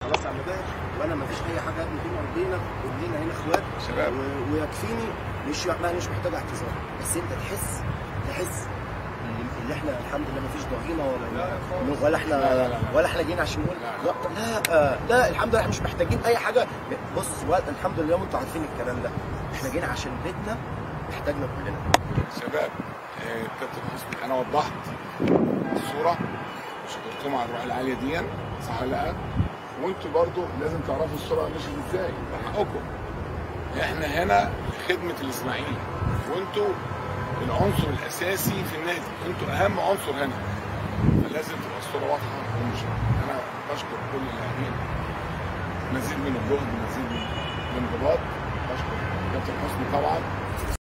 خلاص يا عم باهر وانا ما فيش اي حاجه ابني بينا وبينك وبيننا هنا اخوات شباب. و- ويكفيني مش ما مش محتاج اعتذار بس انت تحس تحس اللي احنا الحمد لله ما فيش ضغينه ولا ولا احنا لا، لا، لا. ولا احنا جايين عشان نقول لا لا آه، لا الحمد لله احنا مش محتاجين اي حاجه بص و- الحمد لله وانتوا عارفين الكلام ده احنا جايين عشان بيتنا محتاجنا كلنا شباب آه، كابتن حسني انا وضحت الصوره وشكرتكم على الروح العاليه دي صح ولا لا؟ وانتوا برضو لازم تعرفوا الصوره مشيت ازاي ده حقكم احنا هنا خدمه الاسماعيلي وانتوا العنصر الاساسي في النادي انتوا اهم عنصر هنا فلازم تبقى الصوره واضحه ومش انا بشكر كل اللاعبين مزيد من الجهد مزيد من الانضباط بشكر كابتن حسني طبعا